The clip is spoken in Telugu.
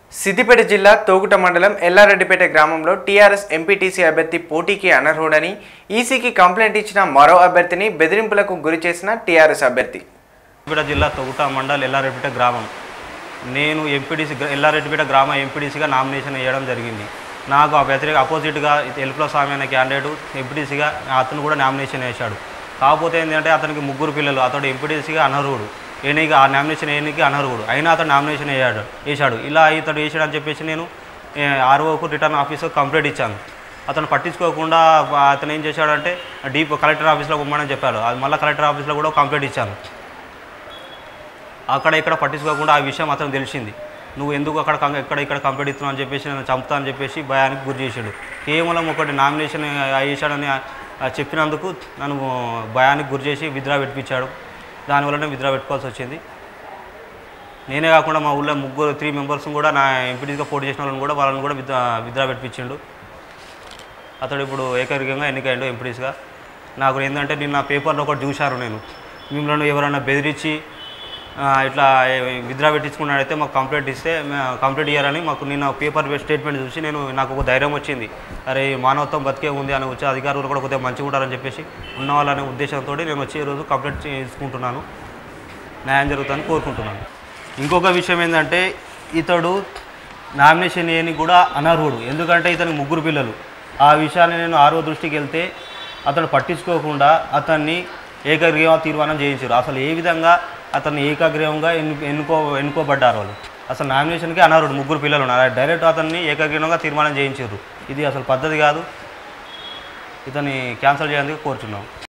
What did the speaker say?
సిద్దిపేట జిల్లా తోగుట మండలం ఎల్లారెడ్డిపేట గ్రామంలో టీఆర్ఎస్ ఎంపీటీసీ అభ్యర్థి పోటీకి అనర్హుడని ఈసీకి కంప్లైంట్ ఇచ్చిన మరో అభ్యర్థిని బెదిరింపులకు గురి చేసిన టీఆర్ఎస్ అభ్యర్థి సిద్దిపేట జిల్లా తొగుట మండల్ ఎల్లారెడ్డిపేట గ్రామం నేను ఎంపీడీసీ ఎల్లారెడ్డిపేట గ్రామ ఎంపీడీసీగా నామినేషన్ వేయడం జరిగింది నాకు ఆ వ్యతిరేక అపోజిట్గా ఎల్పుల స్వామి అనే క్యాండిడేట్ ఎంపీడీసీగా అతను కూడా నామినేషన్ వేశాడు కాకపోతే ఏంటంటే అతనికి ముగ్గురు పిల్లలు అతడు ఎంపీడీసీగా అనర్హుడు ఏనికి ఆ నామినేషన్ వేయడానికి అనర్హుడు అయినా అతను నామినేషన్ వేయాడు వేశాడు ఇలా ఇతడు వేసాడు అని చెప్పేసి నేను ఆర్ఓకు రిటర్న్ ఆఫీస్కి కంప్లైంట్ ఇచ్చాను అతను పట్టించుకోకుండా అతను ఏం చేశాడంటే డీప్ కలెక్టర్ ఆఫీస్లో పొమ్మని చెప్పాడు అది మళ్ళీ కలెక్టర్ ఆఫీస్లో కూడా కంప్లైంట్ ఇచ్చాను అక్కడ ఇక్కడ పట్టించుకోకుండా ఆ విషయం అతను తెలిసింది నువ్వు ఎందుకు అక్కడ కం- ఎక్కడ ఇక్కడ కంప్లైంట్ ఇస్తున్నావు అని చెప్పేసి నన్ను చంపుతా అని చెప్పేసి భయానికి గురి చేశాడు కేవలం ఒకటి నామినేషన్ వేసాడని ఆ చెప్పినందుకు నన్ను భయానికి గురి చేసి విద్రా పెట్టించాడు దానివల్లనే విద్రా పెట్టుకోవాల్సి వచ్చింది నేనే కాకుండా మా ఊళ్ళో ముగ్గురు త్రీ మెంబర్స్ కూడా నా ఎంపీటీగా పోటీ చేసిన వాళ్ళని కూడా వాళ్ళని కూడా విద్రా విద్రా పెట్టించిండు అతడు ఇప్పుడు ఏకైకంగా ఎన్నికైండు ఎంపీటీస్గా నాకు ఏంటంటే నిన్న పేపర్లో ఒకటి చూశాను నేను మిమ్మల్ని ఎవరైనా బెదిరించి ఆ, ఇట్లా విద్రా పెట్టించుకున్నాడైతే మాకు కంప్లైంట్ ఇస్తే మే- కంప్లైంట్ ఇయ్యారని మాకు నిన్న పేపర్ స్టేట్మెంట్ చూసి నేను నాకు ఒక ధైర్యం వచ్చింది అరే ఈ మానవత్వం బతికే ఉంది అని వచ్చే అధికారులు కూడా కొద్దిగా మంచిగా ఉంటారని చెప్పేసి ఉన్న వాళ్ళనే ఉద్దేశంతో నేను వచ్చి ఈరోజు కంప్లైంట్ చేసుకుంటున్నాను న్యాయం జరుగుతుందని కోరుకుంటున్నాను ఇంకొక విషయం ఏంటంటే ఇతడు నామినేషన్ చేయని కూడా అనర్హుడు ఎందుకంటే ఇతనికి ముగ్గురు పిల్లలు ఆ విషయాన్ని నేను ఆరో దృష్టికి వెళ్తే అతను పట్టించుకోకుండా అతన్ని ఏకగ్రీవ తీర్మానం చేయించారు అసలు ఏ విధంగా అతన్ని ఏకగ్రీవంగా ఎన్ను ఎన్నుకో ఎన్నుకోబడ్డారు వాళ్ళు అసలు నామినేషన్కి అనర్హుడు ముగ్గురు పిల్లలు ఉన్నారు డైరెక్ట్ అతన్ని ఏకగ్రీవంగా తీర్మానం చేయించారు ఇది అసలు పద్ధతి కాదు ఇతన్ని క్యాన్సిల్ చేయడానికి కోరుచున్నాం